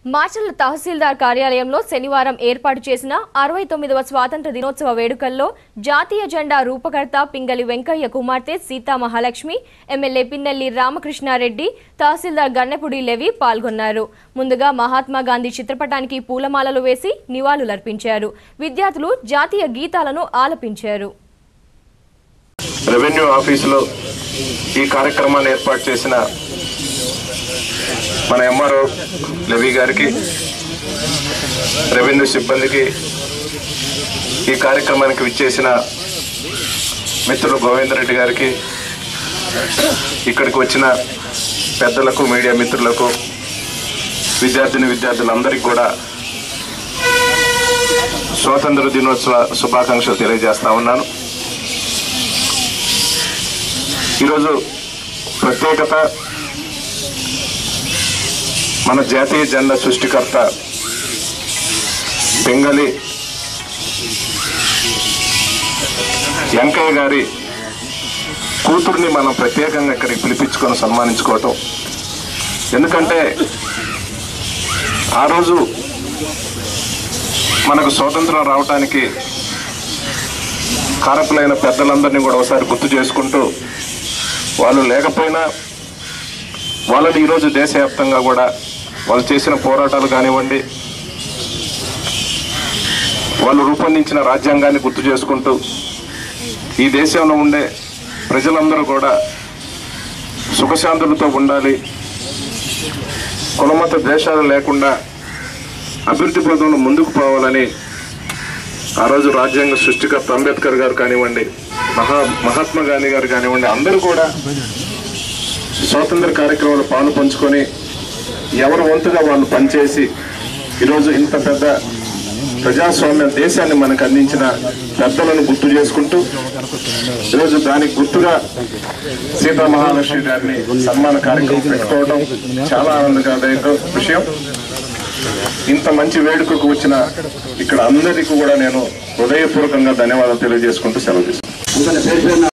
మాచర్ల తహసీల్దార్ కార్యాలయంలో శనివారం ఏర్పాటు చేసిన అరవై తొమ్మిదవ స్వాతంత్ర దినోత్సవ వేడుకల్లో జాతీయ జెండా రూపకర్త పింగళి వెంకయ్య కుమార్తె సీతా మహాలక్ష్మి ఎమ్మెల్యే పిన్నెల్లి రామకృష్ణారెడ్డి తహసీల్దార్ గన్నెపుడి లెవి పాల్గొన్నారు ముందుగా మహాత్మా గాంధీ చిత్రపటానికి పూలమాలలు వేసి నివాళులర్పించారు విద్యార్థులు జాతీయ గీతాలను ఆలపించారు రెవెన్యూ ఆఫీసులో ఈ కార్యక్రమాన్ని ఏర్పాటు చేసిన మన ఎంఆర్ఓ లవి గారికి రెవెన్యూ సిబ్బందికి ఈ కార్యక్రమానికి విచ్చేసిన మిత్రులు గోవిందరెడ్డి గారికి ఇక్కడికి వచ్చిన పెద్దలకు మీడియా మిత్రులకు విద్యార్థిని విద్యార్థులందరికీ కూడా స్వాతంత్ర దినోత్సవ శుభాకాంక్షలు తెలియజేస్తా ఉన్నాను ఈరోజు ప్రత్యేకత మన జాతీయ జెండా సృష్టికర్త పెంగలి వెంకయ్య గారి కూతుర్ని మనం ప్రత్యేకంగా ఇక్కడికి పిలిపించుకొని సన్మానించుకోవటం ఎందుకంటే ఆ రోజు మనకు స్వాతంత్రం రావటానికి కారకులైన పెద్దలందరినీ కూడా ఒకసారి గుర్తు చేసుకుంటూ వాళ్ళు లేకపోయినా వాళ్ళని ఈరోజు దేశవ్యాప్తంగా కూడా వాళ్ళు చేసిన పోరాటాలు కానివ్వండి వాళ్ళు రూపొందించిన రాజ్యాంగాన్ని గుర్తు చేసుకుంటూ ఈ దేశంలో ఉండే ప్రజలందరూ కూడా సుఖశాంతులతో ఉండాలి కులమత దేశాలు లేకుండా అభివృద్ధి పదంలో ముందుకు పోవాలని ఆ రోజు రాజ్యాంగ సృష్టికర్త అంబేద్కర్ గారు కానివ్వండి మహా మహాత్మా గాంధీ గారు కానివ్వండి అందరూ కూడా స్వాతంత్ర కార్యక్రమంలో పాలు పంచుకొని ఎవరి వంతుగా వాళ్ళు పనిచేసి ఈరోజు ఇంత పెద్ద ప్రజాస్వామ్య దేశాన్ని మనకు అందించిన పెద్దలను గుర్తు చేసుకుంటూ ఈరోజు దానికి గుర్తుగా సీతా మహాలక్ష్మి గారిని సన్మాన కార్యక్రమం పెట్టుకోవడం చాలా ఆనందదాయక విషయం ఇంత మంచి వేడుకకు వచ్చిన ఇక్కడ అందరికీ కూడా నేను హృదయపూర్వకంగా ధన్యవాదాలు తెలియజేసుకుంటూ సెలవు తీసుకుంటాను అందుకని పేరు పేరున